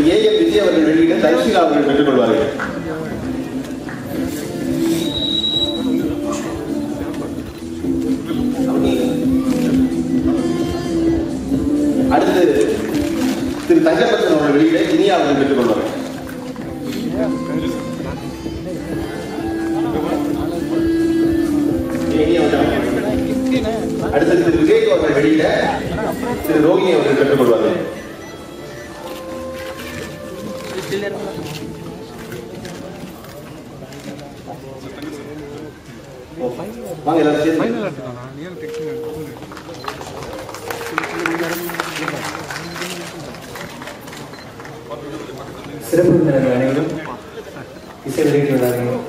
A M Vijay அவர்கள் வெளியிட தர்ஷிகா அவர்கள் பெற்றுக்கொள்வார்கள் அடுத்து திரு தங்கப்பச்சன் அவர்கள் வெளியிட இனியா அவர்கள் பெற்றுக்கொள்வார்கள் இனியா அவர்கள் அடுத்து திரு விவேக் அவர்கள் வெளியிட திரு ரோகிணி அவர்கள் பெற்றுக்கொள்வார்கள் ஓ, வாங்க எல்லாரும் சேர்ந்து சிறப்பு விருந்தினர்கள் அனைவரும் இசை வெளியிட்டுள்ளார்கள்